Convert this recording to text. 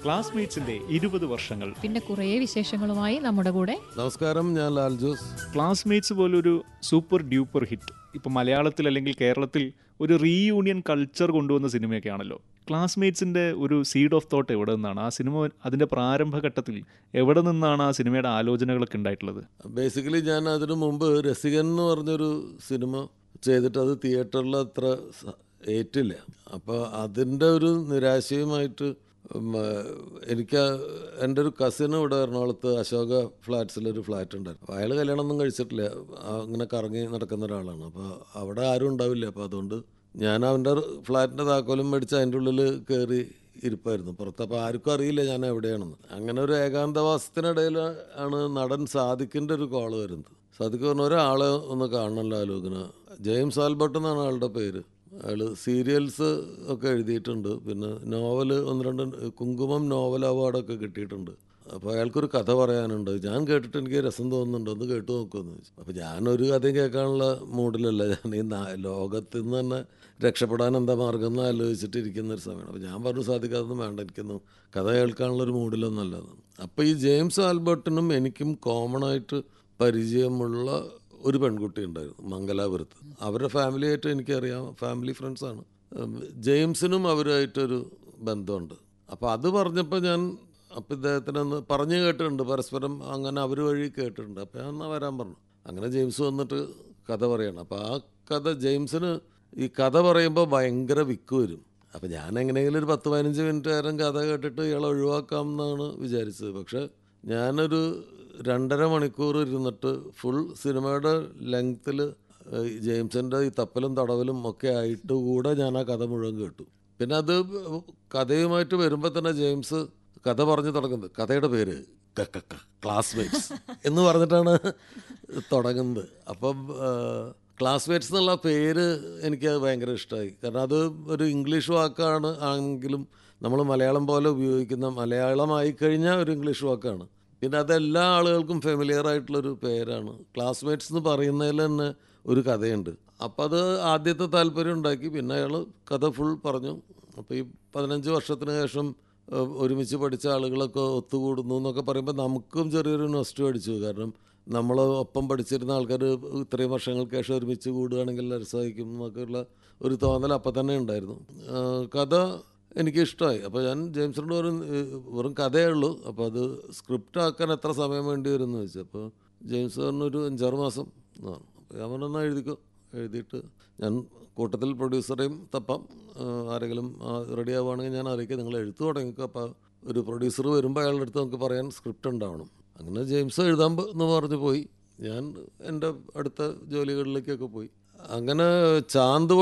ക്ലാസ്മേറ്റ്സിന്റെ ഇരുപത് വർഷങ്ങൾ പിന്നെ കുറേ വിശേഷങ്ങളുമായി നമ്മുടെ കൂടെ നമസ്കാരം ഞാൻ ലാൽ ജോസ് ക്ലാസ്മേറ്റ്സ് പോലൊരു സൂപ്പർ ഡ്യൂപ്പർ ഹിറ്റ് ഇപ്പം മലയാളത്തിൽ അല്ലെങ്കിൽ കേരളത്തിൽ ഒരു റീയൂണിയൻ കൾച്ചർ കൊണ്ടുവന്ന സിനിമയൊക്കെ ആണല്ലോ ക്ലാസ്മേറ്റ്സിന്റെ ഒരു സീഡ് ഓഫ് തോട്ട് എവിടെ നിന്നാണ് ആ സിനിമ അതിന്റെ പ്രാരംഭഘട്ടത്തിൽ എവിടെ നിന്നാണ് ആ സിനിമയുടെ ആലോചനകളൊക്കെ ഉണ്ടായിട്ടുള്ളത് ബേസിക്കലി ഞാൻ അതിനു മുമ്പ് രസികൻ എന്ന് പറഞ്ഞൊരു സിനിമ ചെയ്തിട്ട് അത് തിയേറ്ററിൽ അത്ര സ- ഏറ്റില്ല അപ്പോൾ അതിൻ്റെ ഒരു നിരാശയുമായിട്ട് ഉം, ആ, എനിക്ക് ആ- എൻ്റെ ഒരു കസിന് ഇവിടെ എറണാകുളത്ത് അശോക ഫ്ലാറ്റ്സിലൊരു ഫ്ലാറ്റ് ഉണ്ടായിരുന്നു അപ്പോൾ അയാൾ കല്യാണമൊന്നും കഴിച്ചിട്ടില്ല ആ, അങ്ങനെ കറങ്ങി നടക്കുന്ന ഒരാളാണ് അപ്പോൾ അവിടെ ആരും ഉണ്ടാവില്ല അപ്പോൾ അതുകൊണ്ട് ഞാൻ അവൻ്റെ ഫ്ലാറ്റിൻ്റെ താക്കോലും മേടിച്ച് അതിൻ്റെ ഉള്ളിൽ കയറി ഇരിപ്പായിരുന്നു പുറത്ത് അപ്പോൾ ആർക്കും അറിയില്ല ഞാൻ എവിടെയാണെന്ന് അങ്ങനെ ഒരു ഏകാന്തവാസത്തിനിടയിൽ ആണ് നടൻ സാദിഖിൻ്റെ ഒരു കോള് വരുന്നത് സാദിഖ് പറഞ്ഞ ഒരാളെ ഒന്ന് കാണണമല്ലോ ആലോചന ജെയിംസ് ആൽബർട്ട് എന്നാണ് ആളുടെ പേര് അയാൾ സീരിയൽസ് ഒക്കെ എഴുതിയിട്ടുണ്ട് പിന്നെ നോവൽ ഒന്ന് രണ്ട് കുങ്കുമം നോവൽ അവാർഡൊക്കെ കിട്ടിയിട്ടുണ്ട് അപ്പോൾ അയാൾക്കൊരു കഥ പറയാനുണ്ട് ഞാൻ കേട്ടിട്ട് എനിക്ക് രസം തോന്നുന്നുണ്ട് ഒന്ന് കേട്ടു നോക്കുമെന്ന് ചോദിച്ചു അപ്പോൾ ഞാനൊരു കഥയും കേൾക്കാനുള്ള മൂഡിലല്ല ഞാൻ ഈ നാ- ലോകത്തിൽ നിന്ന് തന്നെ രക്ഷപ്പെടാൻ എന്താ മാർഗം എന്ന് ആലോചിച്ചിട്ട് ഇരിക്കുന്ന ഒരു സമയമാണ് അപ്പോൾ ഞാൻ പറഞ്ഞു സാധിക്കാതൊന്നും വേണ്ട എനിക്കൊന്നും കഥ കേൾക്കാനുള്ള ഒരു മൂഡിലൊന്നല്ല അപ്പോൾ ഈ ജെയിംസ് ആൽബർട്ടിനും എനിക്കും കോമൺ ആയിട്ട് പരിചയമുള്ള ഒരു പെൺകുട്ടി ഉണ്ടായിരുന്നു മംഗലാപുരത്ത് അവരുടെ ഫാമിലിയായിട്ട് എനിക്കറിയാം ഫാമിലി ഫ്രണ്ട്സാണ് ഉം, ജെയിംസിനും അവരുമായിട്ടൊരു ബന്ധമുണ്ട് അപ്പോൾ അത് പറഞ്ഞപ്പോൾ ഞാൻ അപ്പോൾ ഇദ്ദേഹത്തിനൊന്ന് പറഞ്ഞു കേട്ടിട്ടുണ്ട് പരസ്പരം അങ്ങനെ അവർ വഴി കേട്ടിട്ടുണ്ട് അപ്പോൾ ഞാൻ എന്നാൽ വരാൻ പറഞ്ഞു അങ്ങനെ ജെയിംസ് വന്നിട്ട് കഥ പറയണം അപ്പോൾ ആ കഥ ജെയിംസിന് ഈ കഥ പറയുമ്പോൾ ഭയങ്കര വിക്ക് വരും അപ്പോൾ ഞാൻ എങ്ങനെയെങ്കിലും ഒരു പത്ത് പതിനഞ്ച് മിനിറ്റ് നേരം കഥ കേട്ടിട്ട് ഇയാളെ ഒഴിവാക്കാം എന്നാണ് വിചാരിച്ചത് പക്ഷേ ഞാനൊരു രണ്ടര മണിക്കൂർ ഇരുന്നിട്ട് ഫുൾ സിനിമയുടെ ലെങ്ത്തിൽ ജെയിംസിൻ്റെ ഈ തപ്പലും തടവലും ഒക്കെ ആയിട്ട് കൂടെ ഞാൻ ആ കഥ മുഴുവൻ കേട്ടു പിന്നെ അത് കഥയുമായിട്ട് വരുമ്പോൾ തന്നെ ജെയിംസ് കഥ പറഞ്ഞു തുടങ്ങുന്നത് കഥയുടെ പേര് ക്ലാസ്മേറ്റ്സ് എന്ന് പറഞ്ഞിട്ടാണ് തുടങ്ങുന്നത് അപ്പം ക്ലാസ്മേറ്റ്സ് എന്നുള്ള പേര് എനിക്ക് ഭയങ്കര ഇഷ്ടമായി കാരണം അത് ഒരു ഇംഗ്ലീഷ് വാക്കാണ് ആണെങ്കിലും നമ്മൾ മലയാളം പോലെ ഉപയോഗിക്കുന്ന മലയാളമായി കഴിഞ്ഞാൽ ഒരു ഇംഗ്ലീഷ് വാക്കാണ് പിന്നെ അത് എല്ലാ ആളുകൾക്കും ഫെമിലിയർ ആയിട്ടുള്ളൊരു പേരാണ് ക്ലാസ്മേറ്റ്സ് എന്ന് പറയുന്നതിൽ തന്നെ ഒരു കഥയുണ്ട് അപ്പോൾ അത് ആദ്യത്തെ താല്പര്യം ഉണ്ടാക്കി പിന്നെ അയാൾ കഥ ഫുൾ പറഞ്ഞു അപ്പോൾ ഈ പതിനഞ്ച് വർഷത്തിന് ശേഷം ഏഹ്, ഒരുമിച്ച് പഠിച്ച ആളുകളൊക്കെ ഒത്തുകൂടുന്നു എന്നൊക്കെ പറയുമ്പോൾ നമുക്കും ചെറിയൊരു നൊസ്റ്റ് അടിച്ചു കാരണം നമ്മൾ ഒപ്പം പഠിച്ചിരുന്ന ആൾക്കാർ ഇത്രയും വർഷങ്ങൾക്ക് ശേഷം ഒരുമിച്ച് കൂടുകയാണെങ്കിൽ രസമായിരിക്കും എന്നൊക്കെയുള്ള ഒരു തോന്നൽ അപ്പം തന്നെ ഉണ്ടായിരുന്നു ഏഹ്, കഥ എനിക്ക് ഇഷ്ടമായി അപ്പോൾ ഞാൻ ജെയിംസിനോട് വെറും ഏഹ്, വെറും കഥയേ ഉള്ളൂ അപ്പോൾ അത് സ്ക്രിപ്റ്റ് ആക്കാൻ എത്ര സമയം വേണ്ടി വരും എന്ന് ചോദിച്ചു അപ്പോൾ ജെയിംസ് പറഞ്ഞൊരു അഞ്ചാറ് മാസം എന്ന് പറഞ്ഞു അപ്പോൾ ഞാൻ പറഞ്ഞു എന്നാൽ എഴുതിക്കോ എഴുതിയിട്ട് ഞാൻ കൂട്ടത്തിൽ പ്രൊഡ്യൂസറെയും തപ്പാം ഏഹ്, ആരെങ്കിലും റെഡി ആവുകയാണെങ്കിൽ ഞാൻ അറിയിക്കാം നിങ്ങൾ എഴുത്തു തുടങ്ങിക്കോ അപ്പോൾ ഒരു പ്രൊഡ്യൂസർ വരുമ്പോൾ അയാളുടെ അടുത്ത് നമുക്ക് പറയാൻ സ്ക്രിപ്റ്റ് ഉണ്ടാവണം അങ്ങനെ ജെയിംസ് എഴുതാൻ പോ- എന്ന് പറഞ്ഞ് പോയി ഞാൻ എൻ്റെ അടുത്ത ജോലികളിലേക്കൊക്കെ പോയി അങ്ങനെ ചാന്ത്